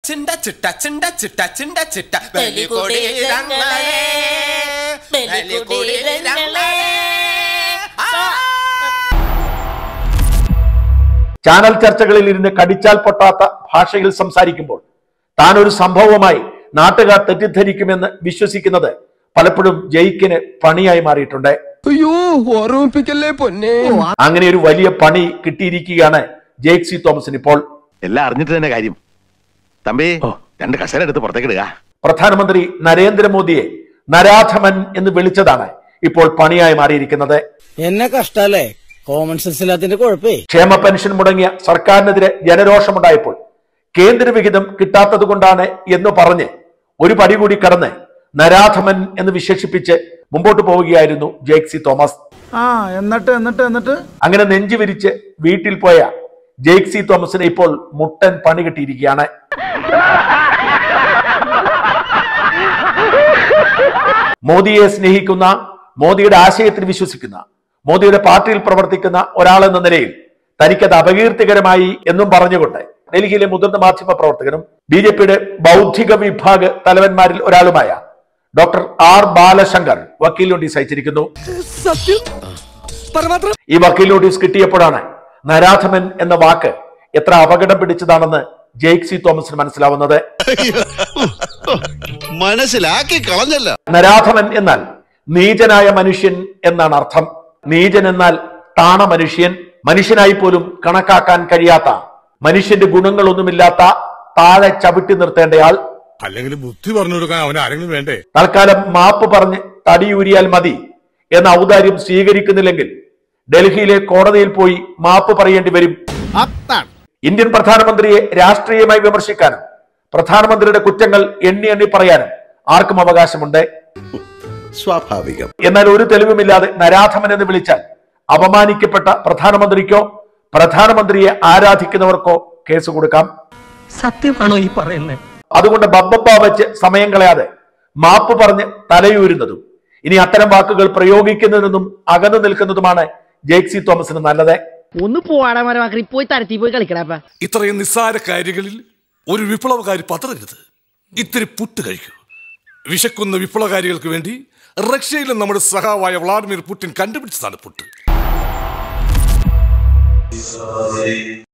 ചിണ്ട ചിട്ട ചിണ്ട ചിട്ട ചിണ്ട ചിട്ട ബലികുടീരങ്ങളെ ബലികുടീരങ്ങളെ ചാനൽ ചർച്ചകളിൽ ഇരുന്ന് കടിച്ചാൽ പൊട്ടാത്ത ഭാഷയിൽ സംസാരിക്കുമ്പോൾ താൻ ഒരു സംഭവമായി നാട്ടുകാർ തെറ്റിദ്ധരിക്കുമെന്ന് വിശ്വസിക്കുന്നത് പലപ്പോഴും ജയിക്കിന് പണിയായി മാറിയിട്ടുണ്ട് അയ്യോ ഓർമ്മിപ്പിക്കല്ലേ പൊന്നെ അങ്ങനെ ഒരു വലിയ പണി കിട്ടിയിരിക്കുകയാണ് ജെയ്ക് സി തോമസിന് ഇപ്പോൾ എല്ലാം അറിഞ്ഞിട്ട് തന്നെ കാര്യം തമ്പി രണ്ട് കസേര എടുത്ത് പുറത്തേക്ക് ഇടുക പ്രധാനമന്ത്രി നരേന്ദ്രമോദിയെ നരാധമൻ എന്ന് വിളിച്ചതാണ് ഇപ്പോൾ പണിയായി മാറിയിരിക്കുന്നത് എന്നെ കഷ്ടല്ലേ കോമൺ സെൻസ് ഇല്ലാത്തതിന്റെ കുഴപ്പേ ക്ഷേമ പെൻഷൻ മുടങ്ങിയ സർക്കാരിനെതിരെ ജനരോഷമുണ്ടായപ്പോൾ കേന്ദ്ര വിഹിതം കിട്ടാത്തത് കൊണ്ടാണ് എന്ന് പറഞ്ഞ് ഒരു പടി കൂടി കടന്ന് നരാധമൻ എന്ന് വിശേഷിപ്പിച്ച് മുമ്പോട്ട് പോവുകയായിരുന്നു ജെയ്ക് സി തോമസ് ആ എന്നിട്ട് എന്നിട്ട് എന്നിട്ട് അങ്ങനെ നെഞ്ചു വിരിച്ച് വീട്ടിൽ പോയ ജെയ്ക് സി തോമസിന് ഇപ്പോൾ മുട്ടൻ പണി കിട്ടിയിരിക്കുകയാണ് മോദിയെ സ്നേഹിക്കുന്ന മോദിയുടെ ആശയത്തിൽ വിശ്വസിക്കുന്ന മോദിയുടെ പാർട്ടിയിൽ പ്രവർത്തിക്കുന്ന ഒരാളെന്ന നിലയിൽ തനിക്കത് അപകീർത്തികരമായി എന്നും പറഞ്ഞുകൊണ്ട് ഡൽഹിയിലെ മുതിർന്ന മാധ്യമ പ്രവർത്തകനും ബി ജെ പിയുടെ ബൗദ്ധിക വിഭാഗ തലവന്മാരിൽ ഒരാളുമായ ഡോക്ടർ ആർ ബാലശങ്കർ വക്കീൽ നോട്ടീസ് അയച്ചിരിക്കുന്നു സത്യം പരമാത്രം ഈ വക്കീൽ നോട്ടീസ് കിട്ടിയപ്പോഴാണ് നരാധമൻ എന്ന വാക്ക് എത്ര അപകടം പിടിച്ചതാണെന്ന് ജെയ്ക് സി തോമസിന് മനസ്സിലാവുന്നത് മനസ്സിലാക്കി കളഞ്ഞല്ല നരാധമൻ എന്നാൽ നീചനായ മനുഷ്യൻ എന്നാണ് അർത്ഥം നീചൻ എന്നാൽ താണ മനുഷ്യൻ മനുഷ്യനായി പോലും കണക്കാക്കാൻ കഴിയാത്ത മനുഷ്യന്റെ ഗുണങ്ങളൊന്നുമില്ലാത്ത താഴെ ചവിട്ടി നിർത്തേണ്ടയാൾ അല്ലെങ്കിൽ ബുദ്ധി പറഞ്ഞു കൊടുക്കാൻ അവൻ ആരെങ്കിലും വേണ്ടേ തൽക്കാലം മാപ്പ് പറഞ്ഞ് തടിയൂരിയാൽ മതി എന്ന ഔദാര്യം സ്വീകരിക്കുന്നില്ലെങ്കിൽ ഡൽഹിയിലെ കോടതിയിൽ പോയി മാപ്പ് പറയേണ്ടി വരും അതാണ് ഇന്ത്യൻ പ്രധാനമന്ത്രിയെ രാഷ്ട്രീയമായി വിമർശിക്കാനും പ്രധാനമന്ത്രിയുടെ കുറ്റങ്ങൾ എണ്ണി എണ്ണി പറയാനും ആർക്കും അവകാശമുണ്ട് സ്വാഭാവികം എന്നാൽ ഒരു തെളിവുമില്ലാതെ നരാധമൻ എന്ന് വിളിച്ചാൽ അപമാനിക്കപ്പെട്ട പ്രധാനമന്ത്രിക്കോ പ്രധാനമന്ത്രിയെ ആരാധിക്കുന്നവർക്കോ കേസ് കൊടുക്കാം സത്യമാണോ ഈ പറയുന്നത് അതുകൊണ്ട് ബബ്ബബ്ബ വെച്ച് സമയം കളയാതെ മാപ്പ് പറഞ്ഞ് തലയൂരുന്നതും ഇനി അത്തരം വാക്കുകൾ പ്രയോഗിക്കുന്നതിനും അകന്നു നിൽക്കുന്നതുമാണ് ജെയ്ക് സി തോമസിന് നല്ലത് ഒന്ന് പോവാടാ മരമാക്കി പോയി തരത്തി പോയി കളിക്കടാ ഇത്രയും നിസ്സാര കാര്യങ്ങളിൽ ഒരു വിപ്ലവകാരി പതറരുത് ഇത്തിരി പുട്ട് കഴിക്കൂ വിശക്കുന്ന വിപ്ലവകാരികൾക്ക് വേണ്ടി റഷ്യയിലെ നമ്മുടെ സഹാവായ വ്ളാഡിമിർ പുടിൻ കണ്ടുപിടിച്ചതാണ് പുട്ട്